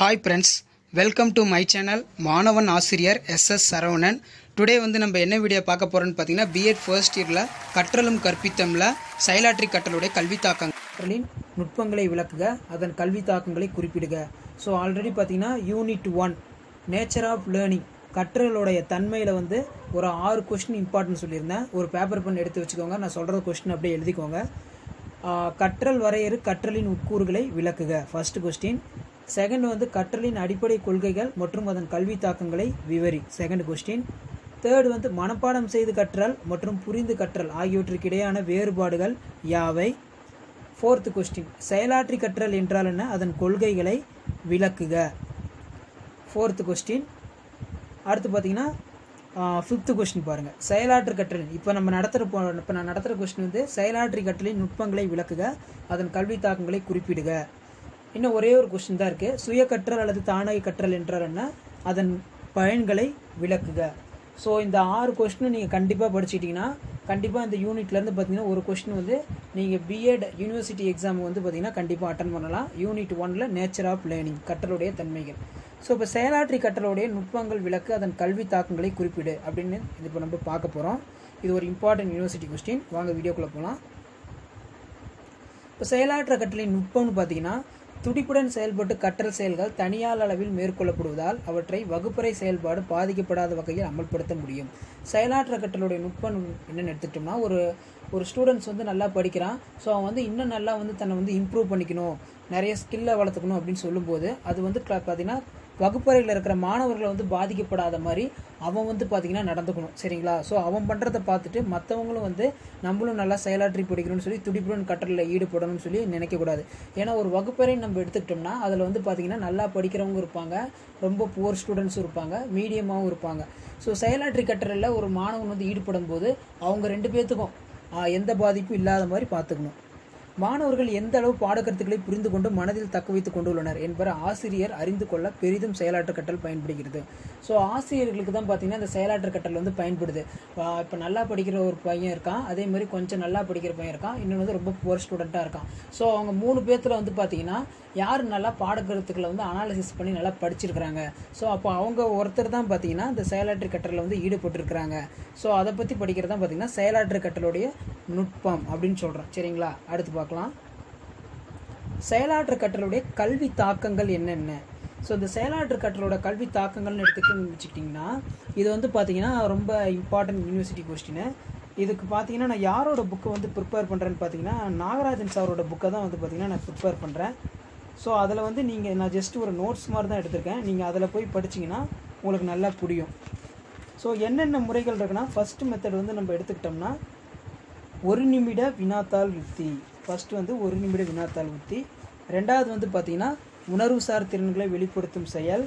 hi friends welcome to my channel மாணவன் ஆசிரியர் SS Saravanan today வந்து நம்ம என்ன வீடியோ பார்க்க போகிறோம்னு பார்த்தீங்கன்னா பிஎட் ஃபர்ஸ்ட் இயரில் கற்றலும் கற்பித்தமில் செயலாற்றி கற்றலுடைய கல்வி தாக்கங்கள் கற்றலின் நுட்பங்களை விளக்குக அதன் கல்வி தாக்கங்களை குறிப்பிடுக ஸோ ஆல்ரெடி பார்த்தீங்கன்னா unit one nature of learning கற்றலுடைய தன்மையில் வந்து ஒரு ஆறு கொஸ்டின் இம்பார்ட்டன்ட் சொல்லியிருந்தேன் ஒரு பேப்பர் பண்ணி எடுத்து வச்சுக்கோங்க நான் சொல்கிற கொஸ்டின் அப்படியே எழுதிக்கோங்க ஆஹ் கற்றல் வரையறு கற்றலின் உட்கூறுகளை விளக்குக ஃபர்ஸ்ட் கொஸ்டின் செகண்ட் வந்து கற்றலின் அடிப்படை கொள்கைகள் மற்றும் அதன் கல்வி தாக்கங்களை விவரி செகண்ட் கொஸ்டின் தேர்ட் வந்து மனப்பாடம் செய்து கற்றல் மற்றும் புரிந்து கற்றல் ஆகியவற்றுக்கு இடையான வேறுபாடுகள் யாவை ஃபோர்த் கொஸ்டின் செயலாற்றி கற்றல் என்றால் என்ன அதன் கொள்கைகளை விளக்குக ஃபோர்த் கொஸ்டின் அடுத்து பார்த்தீங்கன்னா ஃபிஃப்த்து கொஸ்டின் பாருங்கள் செயலாற்று கற்றலின் இப்போ நம்ம நடத்துகிற போ இப்போ நான் நடத்துகிற கொஸ்டின் வந்து செயலாற்றி கற்றலின் நுட்பங்களை விளக்குக அதன் கல்வி தாக்கங்களை குறிப்பிடுக இன்னும் ஒரே ஒரு கொஸ்டின் தான் இருக்குது சுய கற்றல் அல்லது தானக கற்றல் என்றால் என்ன அதன் பயன்களை விளக்குக ஸோ இந்த ஆறு கொஸ்டின் நீங்கள் கண்டிப்பாக படிச்சிட்டிங்கன்னா கண்டிப்பாக இந்த யூனிட்லேருந்து பார்த்தீங்கன்னா ஒரு கொஸ்டின் வந்து நீங்கள் பிஎட் யூனிவர்சிட்டி எக்ஸாம் வந்து பார்த்தீங்கன்னா கண்டிப்பாக அட்டன் பண்ணலாம் யூனிட் ஒனில் நேச்சர் ஆஃப் லேர்னிங் கற்றலுடைய தன்மைகள் ஸோ இப்போ செயலாற்றி கற்றலுடைய நுட்பங்கள் விளக்கு அதன் கல்வி தாக்கங்களை குறிப்பிடு அப்படின்னு இது இப்போ நம்ம பார்க்க போகிறோம் இது ஒரு இம்பார்ட்டன்ட் யூனிவர்சிட்டி கொஸ்டின் வாங்க வீடியோக்குள்ளே போகலாம் இப்போ செயலாற்ற கற்றலின் நுட்பம்னு பார்த்தீங்கன்னா துடிப்புடன் செயல்பட்டு கற்றல் செயல்கள் தனியார் அளவில் மேற்கொள்ளப்படுவதால் அவற்றை வகுப்பறை செயல்பாடு பாதிக்கப்படாத வகையில் அமல்படுத்த முடியும் செயலாற்ற கற்றலுடைய நுட்பம் என்னென்னு எடுத்துட்டோம்னா ஒரு ஒரு ஸ்டூடெண்ட்ஸ் வந்து நல்லா படிக்கிறான் ஸோ அவன் வந்து இன்னும் நல்லா வந்து தன்னை வந்து இம்ப்ரூவ் பண்ணிக்கணும் நிறைய ஸ்கில்லை வளர்த்துக்கணும் அப்படின்னு சொல்லும்போது அது வந்து பார்த்தீங்கன்னா வகுப்பறையில் இருக்கிற மாணவர்களை வந்து பாதிக்கப்படாத மாதிரி அவன் வந்து பார்த்திங்கன்னா நடந்துக்கணும் சரிங்களா ஸோ அவன் பண்ணுறத பார்த்துட்டு மற்றவங்களும் வந்து நம்மளும் நல்லா செயலாற்றி படிக்கணும்னு சொல்லி துடிப்புடன் கற்றலில் ஈடுபடணும்னு சொல்லி நினைக்கக்கூடாது ஏன்னா ஒரு வகுப்பறை நம்ம எடுத்துக்கிட்டோம்னா அதில் வந்து பார்த்திங்கன்னா நல்லா படிக்கிறவங்க இருப்பாங்க ரொம்ப புவர் ஸ்டூடெண்ட்ஸும் இருப்பாங்க மீடியமாகவும் இருப்பாங்க ஸோ செயலாற்றி கற்றலில் ஒரு மாணவன் வந்து ஈடுபடும் போது அவங்க ரெண்டு பேர்த்துக்கும் எந்த பாதிப்பும் இல்லாத மாதிரி பார்த்துக்கணும் மாணவர்கள் எந்த அளவு பாடக்கருத்துக்களை புரிந்து கொண்டு மனதில் தக்க வைத்துக் கொண்டுள்ளனர் என்பதை ஆசிரியர் அறிந்து கொள்ள பெரிதும் செயலாற்று கற்றல் பயன்படுகிறது ஸோ ஆசிரியர்களுக்கு தான் பார்த்தீங்கன்னா இந்த செயலாற்று கற்றல் வந்து பயன்படுது இப்போ நல்லா படிக்கிற ஒரு பையன் இருக்கான் அதே மாதிரி கொஞ்சம் நல்லா படிக்கிற பையன் இருக்கான் இன்னொன்று வந்து ரொம்ப புவர் ஸ்டூடெண்ட்டாக இருக்கான் ஸோ அவங்க மூணு பேர்த்தில் வந்து பார்த்தீங்கன்னா யார் நல்லா பாடக்கருத்துக்களை வந்து அனாலிசிஸ் பண்ணி நல்லா படிச்சிருக்கிறாங்க ஸோ அப்போ அவங்க ஒருத்தர் தான் பார்த்தீங்கன்னா இந்த செயலாற்று கற்றலில் வந்து ஈடுபட்டிருக்கிறாங்க ஸோ அதை பற்றி படிக்கிறது தான் பார்த்தீங்கன்னா செயலாற்று கற்றலுடைய நுட்பம் அப்படின்னு சொல்கிறோம் சரிங்களா அடுத்து பார்க்கலாம் செயலாற்று கற்றலுடைய கல்வி தாக்கங்கள் என்னென்ன ஸோ இந்த செயலாற்று கற்றலோட கல்வி தாக்கங்கள்னு எடுத்துக்கிட்டு வச்சுக்கிட்டிங்கன்னா இது வந்து பார்த்தீங்கன்னா ரொம்ப இம்பார்ட்டன்ட் யூனிவர்சிட்டி கொஸ்டின் இதுக்கு பார்த்தீங்கன்னா நான் யாரோட புக்கை வந்து ப்ரிப்பேர் பண்ணுறேன்னு பார்த்தீங்கன்னா நாகராஜன் சாரோட புக்கை தான் வந்து பார்த்தீங்கன்னா நான் ப்ரிப்பேர் பண்ணுறேன் ஸோ அதில் வந்து நீங்கள் நான் ஜஸ்ட் ஒரு நோட்ஸ் மாதிரி தான் எடுத்திருக்கேன் நீங்கள் அதில் போய் படிச்சிங்கன்னா உங்களுக்கு நல்லா புரியும் ஸோ என்னென்ன முறைகள் இருக்குன்னா ஃபஸ்ட்டு மெத்தட் வந்து நம்ம எடுத்துக்கிட்டோம்னா ஒரு நிமிட வினாத்தாள் உத்தி ஃபஸ்ட்டு வந்து ஒரு நிமிட வினாத்தாள் உத்தி ரெண்டாவது வந்து பார்த்திங்கன்னா உணர்வுசார் திறன்களை வெளிப்படுத்தும் செயல்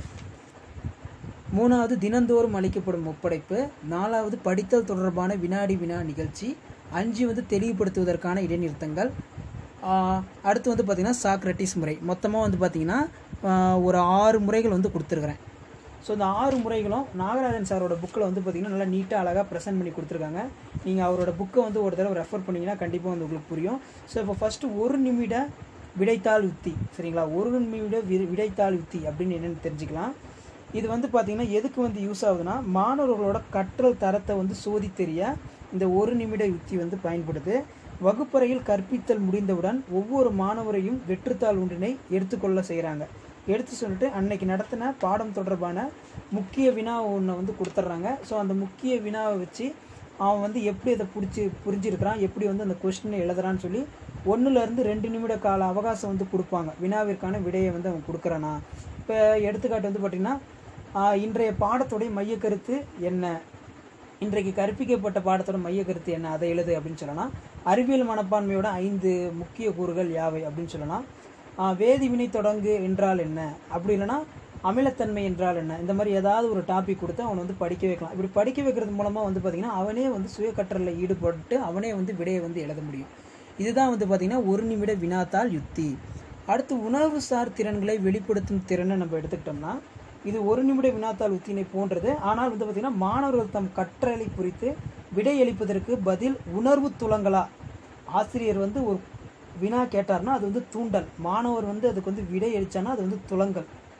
மூணாவது தினந்தோறும் அளிக்கப்படும் ஒப்படைப்பு நாலாவது படித்தல் தொடர்பான வினாடி வினா நிகழ்ச்சி அஞ்சு வந்து தெளிவுபடுத்துவதற்கான இடைநிறுத்தங்கள் அடுத்து வந்து பார்த்திங்கன்னா சாக்ரட்டிஸ் முறை மொத்தமாக வந்து பார்த்திங்கன்னா ஒரு ஆறு முறைகள் வந்து கொடுத்துருக்குறேன் ஸோ இந்த ஆறு முறைகளும் நாகராஜன் சாரோட புக்கில் வந்து பார்த்திங்கன்னா நல்லா நீட்டாக அழகாக ப்ரெசென்ட் பண்ணி கொடுத்துருக்காங்க நீங்கள் அவரோட புக்கை வந்து ஒரு தடவை ரெஃபர் பண்ணிங்கன்னா கண்டிப்பாக வந்து உங்களுக்கு புரியும் ஸோ இப்போ ஃபஸ்ட்டு ஒரு நிமிட விடைத்தாள் உத்தி சரிங்களா ஒரு நிமிட வி விடைத்தாள் உத்தி அப்படின்னு என்னென்னு தெரிஞ்சுக்கலாம் இது வந்து பார்த்திங்கன்னா எதுக்கு வந்து யூஸ் ஆகுதுன்னா மாணவர்களோட கற்றல் தரத்தை வந்து சோதி தெரிய இந்த ஒரு நிமிட யுத்தி வந்து பயன்படுது வகுப்பறையில் கற்பித்தல் முடிந்தவுடன் ஒவ்வொரு மாணவரையும் வெற்றுத்தாள் ஒன்றினை எடுத்துக்கொள்ள செய்கிறாங்க எடுத்து சொல்லிட்டு அன்னைக்கு நடத்தின பாடம் தொடர்பான முக்கிய வினா ஒன்றை வந்து கொடுத்துட்றாங்க ஸோ அந்த முக்கிய வினாவை வச்சு அவன் வந்து எப்படி அதை பிடிச்சி புரிஞ்சிருக்கிறான் எப்படி வந்து அந்த கொஸ்டினை எழுதுறான்னு சொல்லி ஒன்றுலேருந்து ரெண்டு நிமிட கால அவகாசம் வந்து கொடுப்பாங்க வினாவிற்கான விடையை வந்து அவன் கொடுக்குறானா இப்போ எடுத்துக்காட்டு வந்து பார்த்திங்கன்னா இன்றைய பாடத்துடைய மையக்கருத்து என்ன இன்றைக்கு கற்பிக்கப்பட்ட பாடத்தோட மையக்கருத்து என்ன அதை எழுது அப்படின்னு சொல்லலாம் அறிவியல் மனப்பான்மையோட ஐந்து முக்கிய கூறுகள் யாவை அப்படின்னு சொல்லலாம் வேதிவினை தொடங்கு என்றால் என்ன அப்படி இல்லைன்னா அமிலத்தன்மை என்றால் என்ன இந்த மாதிரி ஏதாவது ஒரு டாபிக் கொடுத்து அவனை வந்து படிக்க வைக்கலாம் இப்படி படிக்க வைக்கிறது மூலமாக வந்து பார்த்திங்கன்னா அவனே வந்து சுய கற்றலில் ஈடுபட்டு அவனே வந்து விடையை வந்து எழுத முடியும் இதுதான் வந்து பார்த்திங்கன்னா ஒரு நிமிட வினாத்தாள் யுத்தி அடுத்து உணர்வுசார் திறன்களை வெளிப்படுத்தும் திறனை நம்ம எடுத்துக்கிட்டோம்னா இது ஒரு நிமிட வினாத்தாள் உத்தினை போன்றது ஆனால் வந்து பார்த்திங்கன்னா மாணவர்கள் தம் கற்றலை குறித்து விடையளிப்பதற்கு பதில் உணர்வு துளங்களா ஆசிரியர் வந்து ஒரு வினா கேட்டார்னா அது வந்து தூண்டல் மாணவர் வந்து அதுக்கு வந்து விடை அளிச்சானா அது வந்து துலங்கல்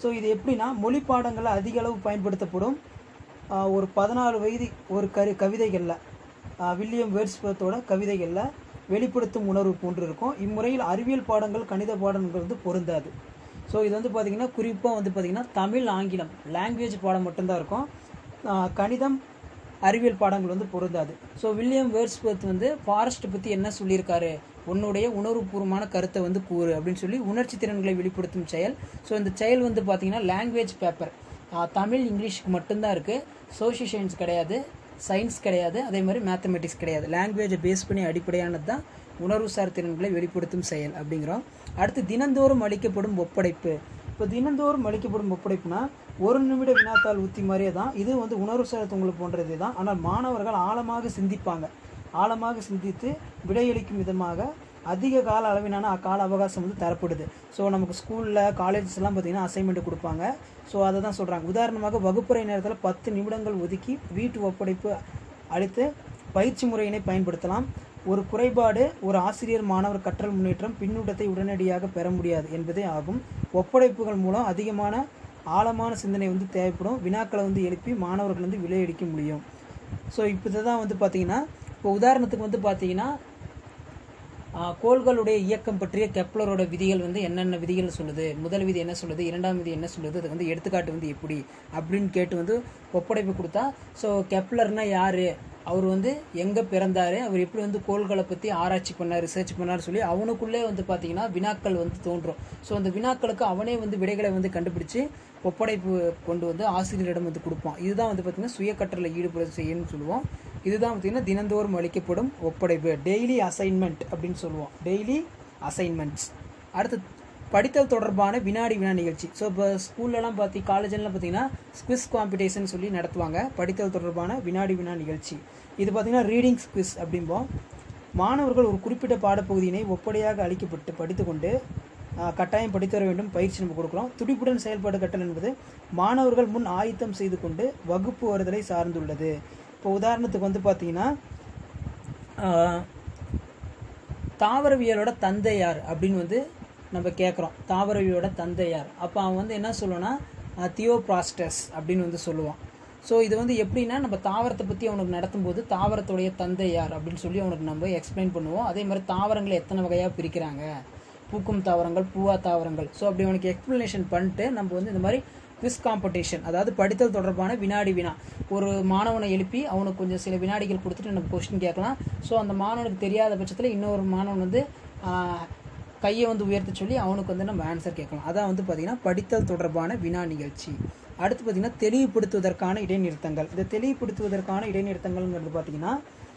ஸோ இது எப்படின்னா மொழி பாடங்களில் அதிக அளவு பயன்படுத்தப்படும் ஆஹ், ஒரு பதினாலு வயது ஒரு கரு கவிதைகளில் வில்லியம் வேர்ட்ஸ்வர்த்தோட கவிதைகளில் வெளிப்படுத்தும் உணர்வு போன்று இருக்கும் இம்முறையில் அறிவியல் பாடங்கள் கணித பாடங்கள் வந்து பொருந்தாது ஸோ இது வந்து பார்த்திங்கன்னா குறிப்பாக வந்து பார்த்திங்கன்னா தமிழ் ஆங்கிலம் லாங்குவேஜ் பாடம் மட்டும்தான் இருக்கும் ஆஹ், கணிதம் அறிவியல் பாடங்கள் வந்து பொருந்தாது ஸோ வில்லியம் வேர்ட்ஸ்வர்த் வந்து ஃபாரஸ்ட் பற்றி என்ன சொல்லியிருக்காரு உன்னுடைய உணர்வுபூர்வமான கருத்தை வந்து கூறு அப்படின்னு சொல்லி உணர்ச்சி திறன்களை வெளிப்படுத்தும் செயல் ஸோ இந்த செயல் வந்து பார்த்தீங்கன்னா லாங்குவேஜ் பேப்பர் தமிழ் இங்கிலீஷ்க்கு மட்டும்தான் இருக்குது சோஷியல் சயின்ஸ் கிடையாது சயின்ஸ் கிடையாது அதே மாதிரி மேத்தமெட்டிக்ஸ் கிடையாது லாங்குவேஜை பேஸ் பண்ணி அடிப்படையானது தான் உணர்வுசார் திறன்களை வெளிப்படுத்தும் செயல் அப்படிங்கிறோம் அடுத்து தினந்தோறும் அளிக்கப்படும் ஒப்படைப்பு இப்போ தினந்தோறும் அளிக்கப்படும் ஒப்படைப்புனா ஒரு நிமிட வினாத்தாள் உத்தி மாதிரியே தான் இது வந்து உணர்வுசார் உங்களுக்கு போன்றதே தான் ஆனால் மாணவர்கள் ஆழமாக சிந்திப்பாங்க ஆழமாக சிந்தித்து விடையளிக்கும் விதமாக அதிக கால அளவிலான கால அவகாசம் வந்து தரப்படுது ஸோ நமக்கு ஸ்கூலில் காலேஜஸ்லாம் பார்த்தீங்கன்னா அசைன்மெண்ட் கொடுப்பாங்க ஸோ அதை தான் சொல்கிறாங்க உதாரணமாக வகுப்பறை நேரத்தில் பத்து நிமிடங்கள் ஒதுக்கி வீட்டு ஒப்படைப்பு அளித்து பயிற்சி முறையினை பயன்படுத்தலாம் ஒரு குறைபாடு ஒரு ஆசிரியர் மாணவர் கற்றல் முன்னேற்றம் பின்னூட்டத்தை உடனடியாக பெற முடியாது என்பதே ஆகும் ஒப்படைப்புகள் மூலம் அதிகமான ஆழமான சிந்தனை வந்து தேவைப்படும் வினாக்களை வந்து எழுப்பி மாணவர்கள் வந்து விலையடிக்க முடியும் ஸோ இப்போ தான் வந்து பார்த்தீங்கன்னா இப்போ உதாரணத்துக்கு வந்து பார்த்தீங்கன்னா ஆஹ், கோள்களுடைய இயக்கம் பற்றிய கெப்லரோட விதிகள் வந்து என்னென்ன விதிகள் சொல்லுது முதல் விதி என்ன சொல்லுது இரண்டாம் விதி என்ன சொல்லுது அது வந்து எடுத்துக்காட்டு வந்து எப்படி அப்படின்னு கேட்டு வந்து ஒப்படைப்பு கொடுத்தா ஸோ கெப்லர்னா யார் அவர் வந்து எங்கே பிறந்தார் அவர் எப்படி வந்து கோள்களை பற்றி ஆராய்ச்சி பண்ணார் ரிசர்ச் பண்ணார் சொல்லி அவனுக்குள்ளே வந்து பார்த்தீங்கன்னா வினாக்கள் வந்து தோன்றும் ஸோ அந்த வினாக்களுக்கு அவனே வந்து விடைகளை வந்து கண்டுபிடிச்சு ஒப்படைப்பு கொண்டு வந்து ஆசிரியரிடம் வந்து கொடுப்பான் இதுதான் வந்து பார்த்தீங்கன்னா சுய கற்றலில் ஈடுபட செய்யணும்னு சொல்லுவோம் இதுதான் பார்த்தீங்கன்னா தினந்தோறும் அளிக்கப்படும் ஒப்படைப்பு டெய்லி அசைன்மெண்ட் அப்படின்னு சொல்லுவோம் டெய்லி அசைன்மெண்ட்ஸ் அடுத்து படித்தல் தொடர்பான வினாடி வினா நிகழ்ச்சி ஸோ இப்போ ஸ்கூல்லலாம் பார்த்தி காலேஜ்லாம் பார்த்தீங்கன்னா ஸ்குவிஸ் காம்படிஷன் சொல்லி நடத்துவாங்க படித்தல் தொடர்பான வினாடி வினா நிகழ்ச்சி இது பார்த்தீங்கன்னா ரீடிங் ஸ்குவிஸ் அப்படிம்போம் மாணவர்கள் ஒரு குறிப்பிட்ட பாடப்பகுதியினை ஒப்படையாக அளிக்கப்பட்டு படித்துக்கொண்டு ஆஹ், கட்டாயம் படித்து வர வேண்டும் பயிற்சி நம்ம கொடுக்குறோம் துடிப்புடன் செயல்பாடு கற்றல் என்பது மாணவர்கள் முன் ஆயத்தம் செய்து கொண்டு வகுப்பு வருதலை சார்ந்துள்ளது இப்போ உதாரணத்துக்கு வந்து பார்த்தீங்கன்னா ஆஹ், தாவரவியலோட தந்தை யார் அப்படின்னு வந்து நம்ம கேட்குறோம் தாவரவியலோட தந்தை யார் அப்போ அவன் வந்து என்ன சொல்லுவான்னா தியோப்ராஸ்டஸ் அப்படின்னு வந்து சொல்லுவான் ஸோ இது வந்து எப்படின்னா நம்ம தாவரத்தை பற்றி அவனுக்கு நடத்தும்போது தாவரத்துடைய தந்தை யார் அப்படின்னு சொல்லி அவனுக்கு நம்ம எக்ஸ்பிளைன் பண்ணுவோம் அதே மாதிரி தாவரங்களை எத்தனை வகையாக பிரிக்கிறாங்க பூக்கும் தாவரங்கள் பூவா தாவரங்கள் ஸோ அப்படி அவனுக்கு எக்ஸ்பிளனேஷன் பண்ணிட்டு நம்ம வந்து இந்த மாதிரி குவிஸ் காம்படிஷன் அதாவது படித்தல் தொடர்பான வினாடி வினா ஒரு மாணவனை எழுப்பி அவனுக்கு கொஞ்சம் சில வினாடிகள் கொடுத்துட்டு நம்ம கொஸ்டின் கேட்கலாம் ஸோ அந்த மாணவனுக்கு தெரியாத பட்சத்தில் இன்னொரு மாணவன் வந்து ஆஹ், கையை வந்து உயர்த்த சொல்லி அவனுக்கு வந்து நம்ம ஆன்சர் கேட்கலாம் அதான் வந்து பார்த்திங்கன்னா படித்தல் தொடர்பான வினா நிகழ்ச்சி அடுத்து பார்த்திங்கன்னா தெளிவுபடுத்துவதற்கான இடைநிறுத்தங்கள் இந்த தெளிவுபடுத்துவதற்கான இடைநிறுத்தங்கள்ங்கிறது பார்த்திங்கன்னா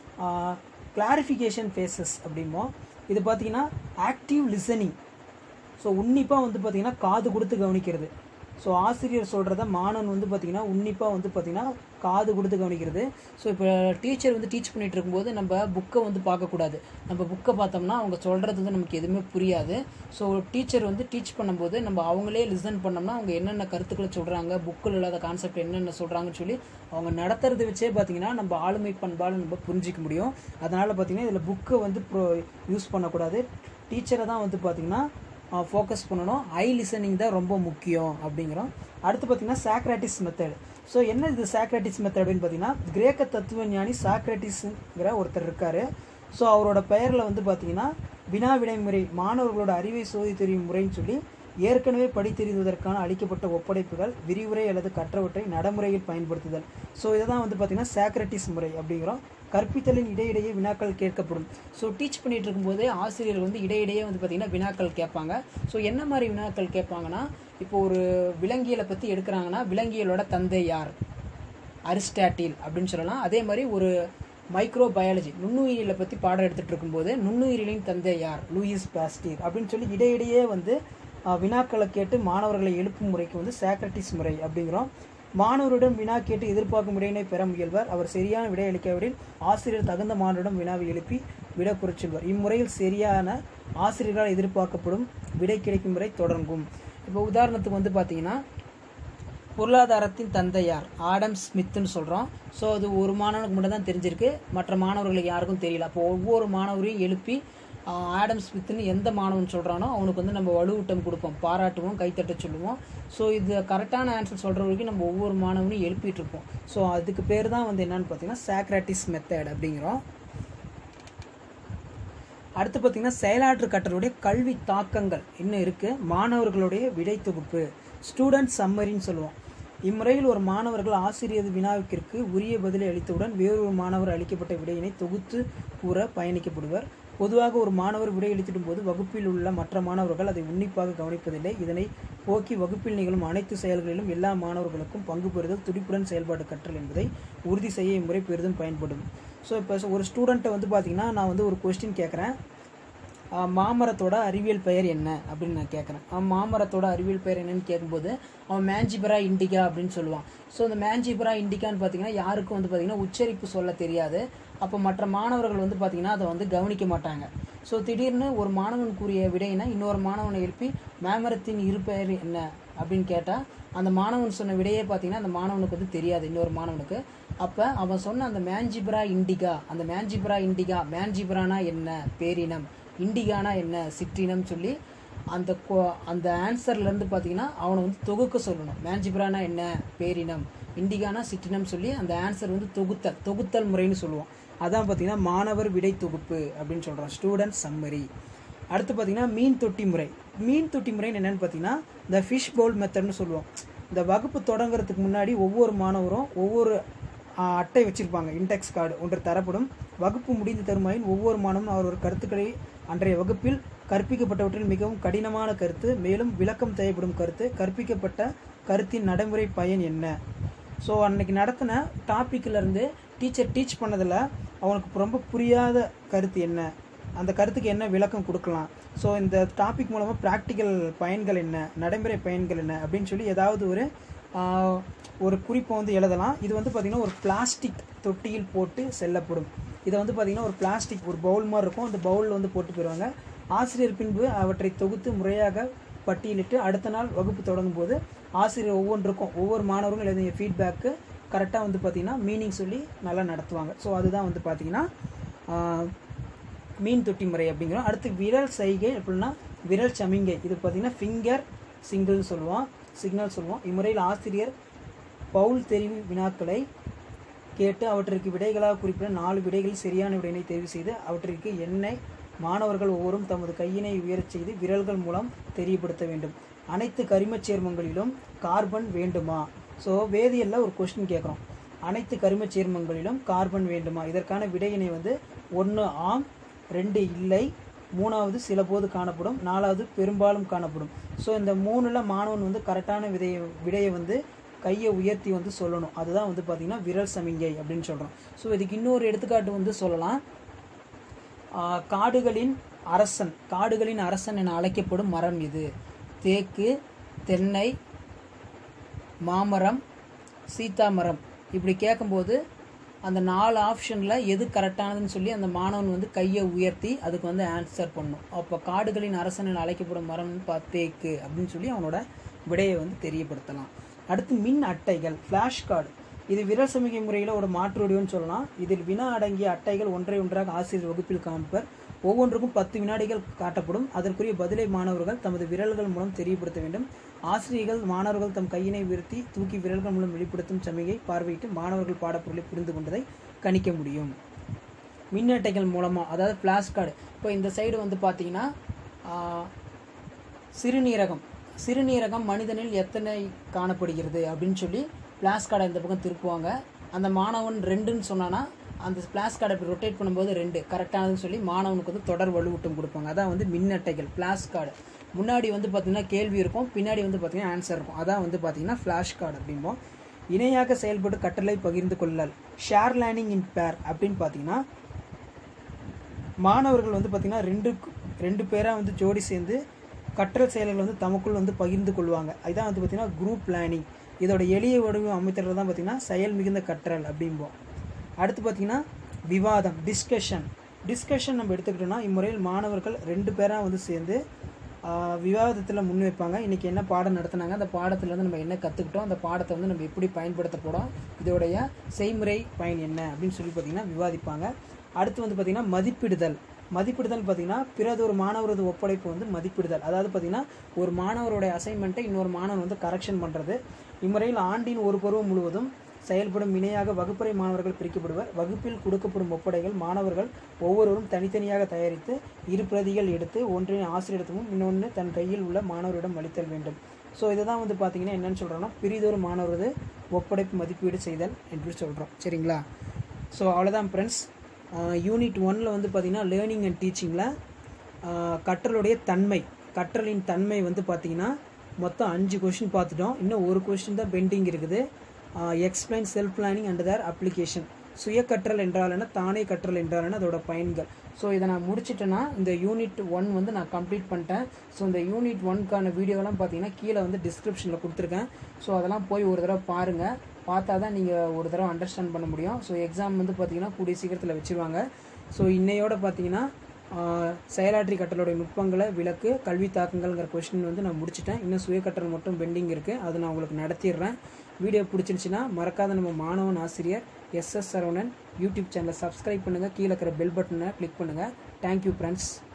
கிளாரிஃபிகேஷன் ஃபேஸஸ் அப்படிம்போம் இது பார்த்திங்கன்னா ஆக்டிவ் லிசனிங் ஸோ உன்னிப்பாக வந்து பார்த்திங்கன்னா காது கொடுத்து கவனிக்கிறது ஸோ ஆசிரியர் சொல்கிறத மாணவன் வந்து பார்த்திங்கன்னா உன்னிப்பாக வந்து பார்த்திங்கன்னா காது கொடுத்து கவனிக்கிறது ஸோ இப்போ டீச்சர் வந்து டீச் பண்ணிகிட்டு இருக்கும்போது நம்ம புக்கை வந்து பார்க்கக்கூடாது நம்ம புக்கை பார்த்தோம்னா அவங்க சொல்கிறது வந்து நமக்கு எதுவுமே புரியாது ஸோ டீச்சர் வந்து டீச் பண்ணும்போது நம்ம அவங்களே லிசன் பண்ணோம்னா அவங்க என்னென்ன கருத்துக்களை சொல்கிறாங்க புக்கில் இல்லாத கான்செப்ட் என்னென்ன சொல்கிறாங்கன்னு சொல்லி அவங்க நடத்துறது வச்சே பார்த்திங்கன்னா நம்ம ஆளுமை பண்பாடு நம்ம புரிஞ்சிக்க முடியும் அதனால் பார்த்திங்கன்னா இதில் புக்கை வந்து ப்ரோ யூஸ் பண்ணக்கூடாது டீச்சரை தான் வந்து பார்த்திங்கன்னா ஃபோக்கஸ் பண்ணணும் ஐ லிசனிங் தான் ரொம்ப முக்கியம் அப்படிங்கிறோம் அடுத்து பார்த்தீங்கன்னா சாக்ராட்டிஸ் மெத்தட் ஸோ என்ன இது சாக்ராட்டிஸ் மெத்தட் அப்படின்னு பார்த்தீங்கன்னா கிரேக்க தத்துவ ஞானி சாக்ராட்டிஸுங்கிற ஒருத்தர் இருக்கார் ஸோ அவரோட பெயரில் வந்து பார்த்தீங்கன்னா வினா விடை முறை மாணவர்களோட அறிவை சோதி தெரியும் முறைன்னு சொல்லி ஏற்கனவே படித்தெறிவதற்கான அளிக்கப்பட்ட ஒப்படைப்புகள் விரிவுரை அல்லது கற்றவற்றை நடைமுறையில் பயன்படுத்துதல் ஸோ இதை தான் வந்து பார்த்திங்கன்னா சாக்ரட்டிஸ் முறை அப்படிங்கிறோம் கற்பித்தலின் இடையிடையே வினாக்கள் கேட்கப்படும் ஸோ டீச் பண்ணிட்டு இருக்கும்போதே ஆசிரியர் வந்து இடையிடையே வந்து பார்த்திங்கன்னா வினாக்கள் கேட்பாங்க ஸோ என்ன மாதிரி வினாக்கள் கேட்பாங்கன்னா இப்போ ஒரு விலங்கியலை பற்றி எடுக்கிறாங்கன்னா விலங்கியலோட தந்தை யார் அரிஸ்டாட்டில் அப்படின்னு சொல்லலாம் அதே மாதிரி ஒரு மைக்ரோ பயாலஜி நுண்ணுயிரியலை பற்றி பாடம் எடுத்துகிட்டு இருக்கும்போது நுண்ணுயிரியலின் தந்தை யார் லூயிஸ் பாஸ்டீர் அப்படின்னு சொல்லி இடையிடையே வந்து அஹ், வினாக்களை கேட்டு மாணவர்களை எழுப்பும் முறைக்கு வந்து சாக்ரட்டிஸ் முறை அப்படிங்கிறோம் மாணவரிடம் வினா கேட்டு எதிர்பார்க்கும் விடையினை பெற முயல்வார் அவர் சரியான விடை அளிக்காவிடில் ஆசிரியர் தகுந்த மாணவரிடம் வினாவை எழுப்பி விட குறிச்சொல்வார் இம்முறையில் சரியான ஆசிரியர்களால் எதிர்பார்க்கப்படும் விடை கிடைக்கும் முறை தொடங்கும் இப்போ உதாரணத்துக்கு வந்து பார்த்தீங்கன்னா பொருளாதாரத்தின் தந்தையார் ஆடம் ஸ்மித்னு சொல்கிறோம் ஸோ அது ஒரு மாணவனுக்கு மட்டும் தான் தெரிஞ்சிருக்கு மற்ற மாணவர்களுக்கு யாருக்கும் தெரியல அப்போ ஒவ்வொரு மாணவரையும் எழுப்பி ஆடம் ஸ்மித்னு எந்த மாணவன் சொல்கிறானோ அவனுக்கு வந்து நம்ம வலுவூட்டம் கொடுப்போம் பாராட்டுவோம் கைத்தட்ட சொல்லுவோம் ஸோ இது கரெக்டான ஆன்சர் சொல்கிற வரைக்கும் நம்ம ஒவ்வொரு மாணவனையும் எழுப்பிட்டு இருப்போம் ஸோ அதுக்கு பேர் தான் வந்து என்னன்னு பார்த்தீங்கன்னா சாக்ராட்டிஸ் மெத்தட் அப்படிங்கிறோம் அடுத்து பார்த்தீங்கன்னா செயலாற்று கற்றலுடைய கல்வி தாக்கங்கள் இன்னும் இருக்குது மாணவர்களுடைய விடை தொகுப்பு ஸ்டூடெண்ட் சம்மரின்னு சொல்லுவோம் இம்முறையில் ஒரு மாணவர்கள் ஆசிரியர் வினாவிற்கு உரிய பதிலை அளித்தவுடன் வேறொரு மாணவர் அளிக்கப்பட்ட விடையினை தொகுத்து கூற பயணிக்கப்படுவர் பொதுவாக ஒரு மாணவர் விடை அளித்திடும் போது வகுப்பில் உள்ள மற்ற மாணவர்கள் அதை உன்னிப்பாக கவனிப்பதில்லை இதனை போக்கி வகுப்பில் நிகழும் அனைத்து செயல்களிலும் எல்லா மாணவர்களுக்கும் பங்கு பெறுதல் துடிப்புடன் செயல்பாடு கற்றல் என்பதை உறுதி செய்ய இம்முறை பெரிதும் பயன்படும் ஸோ இப்போ ஒரு ஸ்டூடெண்ட்டை வந்து பார்த்தீங்கன்னா நான் வந்து ஒரு கொஸ்டின் கேட்குறேன் ஆஹ் மாமரத்தோட அறிவியல் பெயர் என்ன அப்படின்னு நான் கேட்குறேன் அவன் மாமரத்தோட அறிவியல் பெயர் என்னன்னு கேட்கும்போது அவன் மேஞ்சிபரா இண்டிகா அப்படின்னு சொல்லுவான் ஸோ இந்த மேஞ்சிபரா இண்டிகான்னு பார்த்தீங்கன்னா யாருக்கும் வந்து பார்த்தீங்கன்னா உச்சரிப்பு சொல்ல தெரியாது அப்போ மற்ற மாணவர்கள் வந்து பார்த்தீங்கன்னா அதை வந்து கவனிக்க மாட்டாங்க ஸோ திடீர்னு ஒரு மாணவன் கூறிய விடையினா இன்னொரு மாணவனை எழுப்பி மேமரத்தின் இரு பெயர் என்ன அப்படின்னு கேட்டால் அந்த மாணவன் சொன்ன விடையே பார்த்தீங்கன்னா அந்த மாணவனுக்கு வந்து தெரியாது இன்னொரு மாணவனுக்கு அப்போ அவன் சொன்ன அந்த மேஞ்சிபரா இண்டிகா அந்த மேஞ்சிபரா இண்டிகா மேஞ்சிபரானா என்ன பேரினம் இண்டிகானா என்ன சிற்றினம் சொல்லி அந்த கொ- அந்த ஆன்சர்லேருந்து பார்த்தீங்கன்னா அவனை வந்து தொகுக்க சொல்லணும் மேஞ்சிபரானா என்ன பேரினம் இண்டிகானா சிற்றினம் சொல்லி அந்த ஆன்சர் வந்து தொகுத்தல் தொகுத்தல் முறைன்னு சொல்லுவோம் அதான் பார்த்தீங்கன்னா மாணவர் விடை தொகுப்பு அப்படின்னு சொல்கிறோம் ஸ்டூடெண்ட் சம்மரி அடுத்து பார்த்தீங்கன்னா மீன் தொட்டி முறை மீன் தொட்டி முறைன்னு என்னென்னு பார்த்தீங்கன்னா இந்த ஃபிஷ் பவுல் மெத்தட்னு சொல்லுவோம் இந்த வகுப்பு தொடங்குறதுக்கு முன்னாடி ஒவ்வொரு மாணவரும் ஒவ்வொரு ஆ, அட்டை வச்சிருப்பாங்க இன்டெக்ஸ் கார்டு ஒன்று தரப்படும் வகுப்பு முடிந்து தருமாயின் ஒவ்வொரு மாணவனும் அவரவர் கருத்துக்களை அன்றைய வகுப்பில் கற்பிக்கப்பட்டவற்றில் மிகவும் கடினமான கருத்து மேலும் விளக்கம் தேவைப்படும் கருத்து கற்பிக்கப்பட்ட கருத்தின் நடைமுறை பயன் என்ன ஸோ அன்னைக்கு நடத்தின டாப்பிக்கில் இருந்து டீச்சர் டீச் பண்ணதில் அவனுக்கு ரொம்ப புரியாத கருத்து என்ன அந்த கருத்துக்கு என்ன விளக்கம் கொடுக்கலாம் ஸோ இந்த டாபிக் மூலமாக ப்ராக்டிக்கல் பயன்கள் என்ன நடைமுறை பயன்கள் என்ன அப்படின்னு சொல்லி ஏதாவது ஒரு ஆஹ், ஒரு குறிப்பை வந்து எழுதலாம் இது வந்து பார்த்திங்கன்னா ஒரு பிளாஸ்டிக் தொட்டியில் போட்டு செல்லப்படும் இதை வந்து பார்த்திங்கன்னா ஒரு பிளாஸ்டிக் ஒரு பவுல் மாதிரி இருக்கும் அந்த பவுலில் வந்து போட்டு போயிடுவாங்க ஆசிரியர் பின்பு அவற்றை தொகுத்து முறையாக பட்டியலிட்டு அடுத்த நாள் வகுப்பு தொடங்கும் போது ஆசிரியர் ஒவ்வொன்றுக்கும் ஒவ்வொரு மாணவரும் எழுதிய ஃபீட்பேக்கு கரெக்டாக வந்து பார்த்திங்கன்னா மீனிங் சொல்லி நல்லா நடத்துவாங்க ஸோ அதுதான் வந்து பார்த்திங்கன்னா ஆஹ், மீன் தொட்டி முறை அப்படிங்கிறோம் அடுத்து விரல் சைகை அப்படின்னா விரல் சமிங்கை இது பார்த்திங்கன்னா ஃபிங்கர் சிங்கிள்னு சொல்லுவோம் சிக்னல் சொல்லுவோம் இம்முறையில் ஆசிரியர் பவுல் தெரிவு வினாக்களை கேட்டு அவற்றிற்கு விடைகளாக குறிப்பிட நாலு விடைகளில் சரியான விடையினை தேர்வு செய்து அவற்றிற்கு எண்ணை மாணவர்கள் ஒவ்வொரும் தமது கையினை உயரச் செய்து விரல்கள் மூலம் தெரியப்படுத்த வேண்டும் அனைத்து கரிமச் சேர்மங்களிலும் கார்பன் வேண்டுமா ஸோ வேதியியல்ல ஒரு கொஸ்டின் கேட்குறோம் அனைத்து கரிமச் சேர்மங்களிலும் கார்பன் வேண்டுமா இதற்கான விடையினை வந்து ஒன்று ஆம் ரெண்டு இல்லை மூணாவது சில போது காணப்படும் நாலாவது பெரும்பாலும் காணப்படும் ஸோ இந்த மூணில் மாணவன் வந்து கரெக்டான விதையை விடையை வந்து கையை உயர்த்தி வந்து சொல்லணும் அதுதான் வந்து பார்த்திங்கன்னா விரல் சமிங்கை அப்படின்னு சொல்கிறோம் ஸோ இதுக்கு இன்னொரு எடுத்துக்காட்டு வந்து சொல்லலாம் ஆஹ் காடுகளின் அரசன் காடுகளின் அரசன் என அழைக்கப்படும் மரம் இது தேக்கு தென்னை மாமரம் சீதா மரம் இப்படி கேட்கும்போது அந்த நாலு ஆப்ஷனில் எது கரெக்டானதுன்னு சொல்லி அந்த மாணவன் வந்து கையை உயர்த்தி அதுக்கு வந்து ஆன்சர் பண்ணும் அப்போ காடுகளின் அரசன் என அழைக்கப்படும் மரம்னு பா தேக்கு அப்படின்னு சொல்லி அவனோட விடையை வந்து தெரியப்படுத்தலாம் அடுத்து மின் அட்டைகள் ஃப்ளாஷ் கார்டு இது விரல் சமிகை முறையில் ஒரு மாற்று வடிவம்னு சொல்லலாம் இதில் வினா அடங்கிய அட்டைகள் ஒன்றை ஒன்றாக ஆசிரியர் வகுப்பில் காண்பர் ஒவ்வொன்றுக்கும் பத்து வினாடிகள் காட்டப்படும் அதற்குரிய பதிலை மாணவர்கள் தமது விரல்கள் மூலம் தெரியப்படுத்த வேண்டும் ஆசிரியர்கள் மாணவர்கள் தம் கையினை உயர்த்தி தூக்கி விரல்கள் மூலம் வெளிப்படுத்தும் சமிகை பார்வையிட்டு மாணவர்கள் பாடப்பொருளை புரிந்து கொண்டதை கணிக்க முடியும் மின் அட்டைகள் மூலமாக அதாவது ஃப்ளாஷ் கார்டு இப்போ இந்த சைடு வந்து பார்த்தீங்கன்னா ஆஹ், சிறுநீரகம் சிறுநீரகம் மனிதனில் எத்தனை காணப்படுகிறது அப்படின்னு சொல்லி ஃப்ளாஷ் கார்டை இந்த பக்கம் திருப்புவாங்க அந்த மாணவன் ரெண்டுன்னு சொன்னான்னா அந்த ஃப்ளாஷ் கார்டை இப்படி ரொட்டேட் பண்ணும்போது ரெண்டு கரெக்டானதுன்னு சொல்லி மாணவனுக்கு வந்து தொடர் வலுவூட்டம் கொடுப்பாங்க அதான் வந்து மின் அட்டைகள் ஃப்ளாஷ் கார்டு முன்னாடி வந்து பார்த்தீங்கன்னா கேள்வி இருக்கும் பின்னாடி வந்து பார்த்தீங்கன்னா ஆன்சர் இருக்கும் அதான் வந்து பார்த்தீங்கன்னா ஃப்ளாஷ் கார்டு அப்படிம்போம் இணையாக செயல்பட்டு கட்டளை பகிர்ந்து கொள்ளல் ஷேர் லேர்னிங் இன் பேர் அப்படின்னு பார்த்தீங்கன்னா மாணவர்கள் வந்து பார்த்திங்கன்னா ரெண்டு ரெண்டு பேராக வந்து ஜோடி சேர்ந்து கற்றல் செயல்கள் வந்து தமக்குள் வந்து பகிர்ந்து கொள்வாங்க இதான் வந்து பார்த்திங்கன்னா குரூப் பிளானிங் இதோட எளிய வடிவம் அமைத்தல் தான் பார்த்திங்கன்னா செயல் மிகுந்த கற்றல் அப்படிம்போம் அடுத்து பார்த்திங்கன்னா விவாதம் டிஸ்கஷன் டிஸ்கஷன் நம்ம எடுத்துக்கிட்டோம்னா இம்முறையில் மாணவர்கள் ரெண்டு பேராக வந்து சேர்ந்து விவாதத்தில் முன் வைப்பாங்க இன்றைக்கி என்ன பாடம் நடத்துனாங்க அந்த பாடத்துல இருந்து நம்ம என்ன கற்றுக்கிட்டோம் அந்த பாடத்தை வந்து நம்ம எப்படி பயன்படுத்த போகிறோம் இதோடைய செய்முறை பயன் என்ன அப்படின்னு சொல்லி பார்த்திங்கன்னா விவாதிப்பாங்க அடுத்து வந்து பார்த்திங்கன்னா மதிப்பிடுதல் மதிப்பிடுதல் பார்த்தீங்கன்னா பிறதொரு மாணவரது ஒப்படைப்பு வந்து மதிப்பிடுதல் அதாவது பார்த்தீங்கன்னா ஒரு மாணவருடைய அசைன்மெண்ட்டை இன்னொரு மாணவர் வந்து கரெக்ஷன் பண்ணுறது இம்முறையில் ஆண்டின் ஒரு பருவம் முழுவதும் செயல்படும் இணையாக வகுப்பறை மாணவர்கள் பிரிக்கப்படுவர் வகுப்பில் கொடுக்கப்படும் ஒப்படைகள் மாணவர்கள் ஒவ்வொருவரும் தனித்தனியாக தயாரித்து இரு பிரதிகள் எடுத்து ஒன்றின் ஆசிரியரிடமும் இன்னொன்று தன் கையில் உள்ள மாணவரிடம் அளித்தல் வேண்டும் ஸோ இதுதான் வந்து பார்த்தீங்கன்னா என்னன்னு சொல்கிறோன்னா பிரிதொரு மாணவரது ஒப்படைப்பு மதிப்பீடு செய்தல் என்று சொல்கிறோம் சரிங்களா ஸோ அவ்வளோதான் ஃப்ரெண்ட்ஸ் யூனிட் ஒன்னில் வந்து பார்த்திங்கன்னா லேர்னிங் அண்ட் டீச்சிங்கில் கற்றலுடைய தன்மை கற்றலின் தன்மை வந்து பார்த்திங்கன்னா மொத்தம் அஞ்சு கொஷின் பார்த்துட்டோம் இன்னும் ஒரு கொஷின் தான் பெண்டிங் இருக்குது explain self learning and their application சுய கற்றல் என்றால் என்ன தானே கற்றல் என்றால் என்ன அதோட பயன்கள் ஸோ இதை நான் முடிச்சிட்டேன்னா இந்த யூனிட் ஒன் வந்து நான் கம்ப்ளீட் பண்ணிட்டேன் ஸோ இந்த யூனிட் ஒன்க்கான வீடியோலாம் பார்த்தீங்கன்னா கீழே வந்து டிஸ்கிரிப்ஷனில் கொடுத்துருக்கேன் ஸோ அதெல்லாம் போய் ஒரு தடவை பாருங்கள் பார்த்தா தான் நீங்கள் ஒரு தடவை அண்டர்ஸ்டாண்ட் பண்ண முடியும் ஸோ எக்ஸாம் வந்து பார்த்தீங்கன்னா கூடிய சீக்கிரத்தில் வச்சுருவாங்க ஸோ இன்னையோட பார்த்தீங்கன்னா ஆஹ், செயலாற்றி கற்றலுடைய நுட்பங்களை விளக்கு கல்வி தாக்கங்கள்ங்கிற கொஷின் வந்து நான் முடிச்சிட்டேன் இன்னும் சுய கற்றல் மட்டும் பெண்டிங் இருக்குது அதை நான் உங்களுக்கு நடத்திடுறேன் வீடியோ பிடிச்சிருந்துச்சின்னா மறக்காத நம்ம மாணவன் ஆசிரியர் எஸ்எஸ் சரவணன் யூடியூப் சேனலை சப்ஸ்கிரைப் பண்ணுங்கள் கீழே இருக்கிற பெல் பட்டனை கிளிக் பண்ணுங்கள் தேங்க்யூ ஃப்ரெண்ட்ஸ்